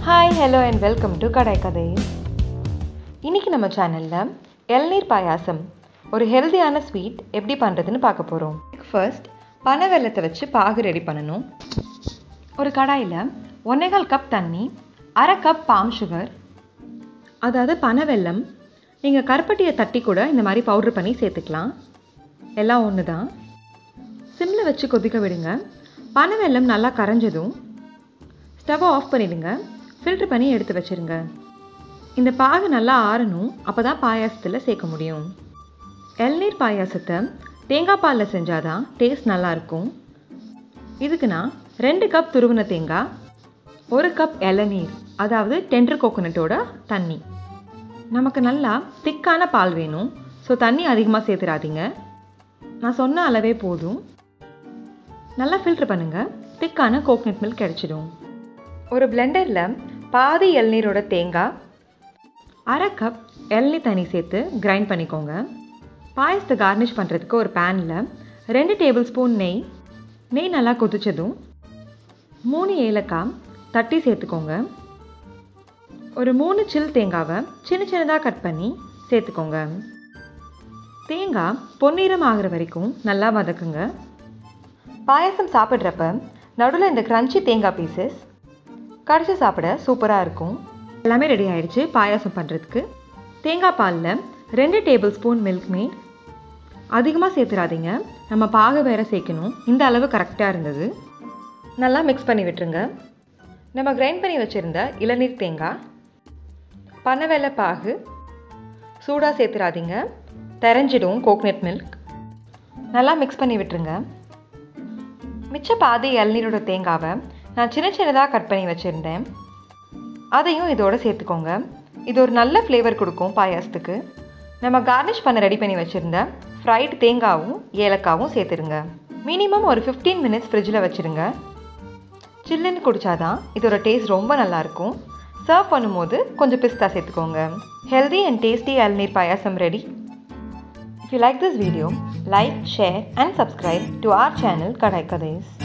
Hi hello and welcome to கடை கதை இன்றைக்கி நம்ம சேனலில் இளநீர் பாயாசம் ஒரு ஹெல்தியான ஸ்வீட் எப்படி பண்ணுறதுன்னு பார்க்க போகிறோம் ஃபர்ஸ்ட் பனை வெல்லத்தை வச்சு பாகு ரெடி பண்ணணும் ஒரு கடாயில் ஒன்னேகால் கப் தண்ணி அரை கப் பாம் சுகர் அதாவது பனை வெல்லம் நீங்கள் கருப்பட்டியை தட்டி கூட இந்த மாதிரி பவுட்ரு பண்ணி சேர்த்துக்கலாம் எல்லாம் ஒன்று தான் சிம்மில் வச்சு கொதிக்க விடுங்க பனை வெல்லம் நல்லா கரைஞ்சதும் ஸ்டவ்வை ஆஃப் பண்ணிடுங்க ஃபில்ட்ரு பண்ணி எடுத்து வச்சுருங்க இந்த பாகு நல்லா ஆறணும் அப்போ தான் பாயாசத்தில் சேர்க்க முடியும் இளநீர் பாயாசத்தை தேங்காய் பாலில் செஞ்சால் தான் டேஸ்ட் நல்லாயிருக்கும் இதுக்கு நான் ரெண்டு கப் துருவின தேங்காய் ஒரு கப் இளநீர் அதாவது டெண்டர் கோகோனட்டோட தண்ணி நமக்கு நல்லா திக்கான பால் வேணும் ஸோ தண்ணி அதிகமாக சேர்த்துறாதீங்க நான் சொன்ன அளவே போதும் நல்லா ஃபில்ட்ரு பண்ணுங்கள் திக்கான கோகனட் மில்க் கிடச்சிடும் ஒரு பிளெண்டரில் பாதி இளநீரோட தேங்காய் அரை கப் இளநீர் தண்ணி சேர்த்து கிரைண்ட் பண்ணிக்கோங்க பாயசத்தை கார்னிஷ் பண்ணுறதுக்கு ஒரு பேனில் ரெண்டு டேபிள் ஸ்பூன் நெய் நெய் நல்லா கொதிச்சதும் மூணு ஏலக்காய் தட்டி சேர்த்துக்கோங்க ஒரு மூணு சில் தேங்காவை சின்ன சின்னதாக கட் பண்ணி சேர்த்துக்கோங்க தேங்காய் பொன்னிறம் ஆகிற வரைக்கும் நல்லா வதக்குங்க பாயசம் சாப்பிட்றப்ப நடுவில் இந்த க்ரன்ச்சி தேங்காய் பீசஸ் கடிச்சு சாப்பிட சூப்பராக இருக்கும் எல்லாமே ரெடி ஆயிடுச்சு பாயாசம் பண்ணுறதுக்கு தேங்காய் பாலில் ரெண்டு டேபிள் ஸ்பூன் மில்க் மேட் அதிகமாக சேர்த்துறாதீங்க நம்ம பாகு வேற சேர்க்கணும் இந்த அளவு கரெக்டாக இருந்தது நல்லா மிக்ஸ் பண்ணி விட்டுருங்க நம்ம கிரைண்ட் பண்ணி வச்சுருந்த இளநீர் தேங்காய் பனவெல்ல பாகு சூடாக சேர்த்துறாதீங்க தெரிஞ்சிடும் கோக்னட் மில்க் நல்லா மிக்ஸ் பண்ணி விட்டுருங்க மிச்ச பாதி இளநீரோட தேங்காவை நான் சின்ன சின்னதாக கட் பண்ணி வச்சுருந்தேன் அதையும் இதோட சேர்த்துக்கோங்க இது ஒரு நல்ல ஃப்ளேவர் கொடுக்கும் பாயாசத்துக்கு நம்ம கார்னிஷ் பண்ண ரெடி பண்ணி வச்சுருந்த ஃப்ரைட் தேங்காவும் ஏலக்காவும் சேர்த்துருங்க மினிமம் ஒரு ஃபிஃப்டீன் மினிட்ஸ் ஃப்ரிட்ஜில் வச்சுருங்க சில்லுன்னு குடித்தாதான் இதோட டேஸ்ட் ரொம்ப நல்லாயிருக்கும் சர்வ் பண்ணும்போது கொஞ்சம் பிஸ்தா சேர்த்துக்கோங்க ஹெல்தி அண்ட் டேஸ்டி இளநீர் payasam ready If you like this video, like, share and subscribe to our channel Kadai Kadais.